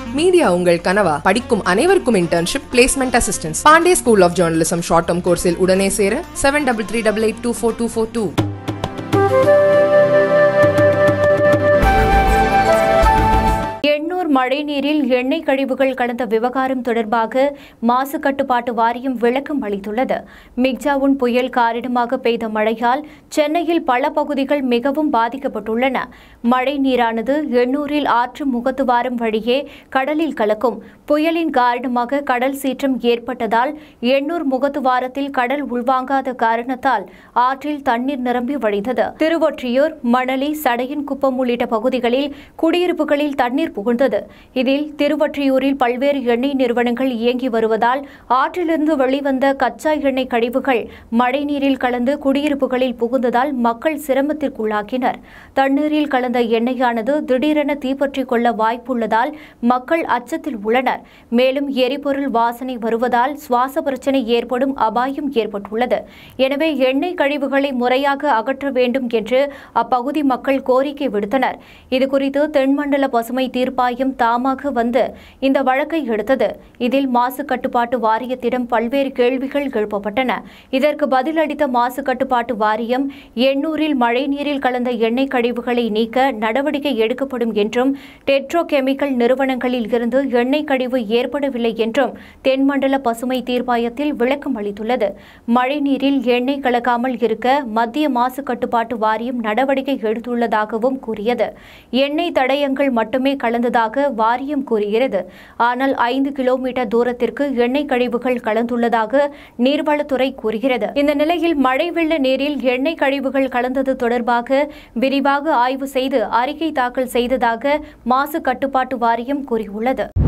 media உங்கள் கனவா படிக்கும் அனைவருக்கும் internship placement assistance Pandey school of journalism short term கோர்ஸில் உடனே சேர seven double three double eight two four two four two Ennore மழைநீரில் எண்ணெய் கழிவுகள் கலந்த விவகாரம் தொடர்பாக மாசு கட்டுப்பாட்டு வாரியம் விளக்கம் அளித்துள்ளது மிக்ஜாவுன் புயல் காரணமாக பெய்த மழையால் சென்னையில் பல பகுதிகள் மிகவும் பாதிக்கப்பட்டுள்ளன மழை நீரானது எண்ணூரில் ஆற்று முகத்துவாரம் வழியே கடலில் கலக்கும் புயலின் காரணமாக கடல் சீற்றம் ஏற்பட்டதால் எண்ணூர் முகத்துவாரத்தில் கடல் உள்வாங்காத காரணத்தால் ஆற்றில் தண்ணீர் நிரம்பி வழிந்தது திருவொற்றியூர் மணலி சடையன்குப்பம் உள்ளிட்ட பகுதிகளில் குடியிருப்புகளில் தண்ணீர் புகுந்தது இதில் திருவொற்றியூரில் பல்வேறு எண்ணெய் நிறுவனங்கள் இயங்கி வருவதால் ஆற்றிலிருந்து வெளிவந்த கச்சா எண்ணெய் கழிவுகள் மழைநீரில் கலந்து குடியிருப்புகளில் புகுந்ததால் மக்கள் சிரமத்திற்குள்ளாக்கினர் தண்ணீரில் கலந்த எண்ணெயானது திடீரென தீப்பற்றிக் கொள்ள வாய்ப்புள்ளதால் மக்கள் அச்சத்தில் உள்ளனர் மேலும் எரிபொருள் வாசனை வருவதால் சுவாச பிரச்சினை ஏற்படும் அபாயம் ஏற்பட்டுள்ளது எனவே எண்ணெய் கழிவுகளை முறையாக அகற்ற வேண்டும் என்று அப்பகுதி மக்கள் கோரிக்கை விடுத்தனர் இதுகுறித்து தென்மண்டல பசுமை தீர்ப்பாயம் தாமாக வந்து இந்த வழக்கை எடுத்தது இதில் மாசு கட்டுப்பாட்டு வாரியத்திடம் பல்வேறு கேள்விகள் எழுப்பப்பட்டன இதற்கு பதிலளித்த மாசு கட்டுப்பாட்டு வாரியம் எண்ணூரில் மழைநீரில் கலந்த எண்ணெய் கழிவுகளை நீக்க நடவடிக்கை எடுக்கப்படும் என்றும் டெட்ரோ கெமிக்கல் நிறுவனங்களில் இருந்து எண்ணெய் கழிவு ஏற்படவில்லை என்றும் தென்மண்டல பசுமை தீர்ப்பாயத்தில் விளக்கம் அளித்துள்ளது மழைநீரில் எண்ணெய் கலக்காமல் இருக்க மத்திய மாசு கட்டுப்பாட்டு வாரியம் நடவடிக்கை எடுத்துள்ளதாகவும் கூறியது எண்ணெய் தடயங்கள் மட்டுமே கலந்ததாக வாரியம் கூறுகிறது ஆனால் ஐந்து கிலோமீட்டர் தூரத்திற்கு எண்ணெய் கழிவுகள் கலந்துள்ளதாக நீர்வளத்துறை கூறுகிறது இந்த நிலையில் மழை வெள்ள நீரில் எண்ணெய் கழிவுகள் கலந்தது தொடர்பாக விரிவாக ஆய்வு செய்து அறிக்கை தாக்கல் செய்ததாக மாசு கட்டுப்பாட்டு வாரியம் கூறியுள்ளது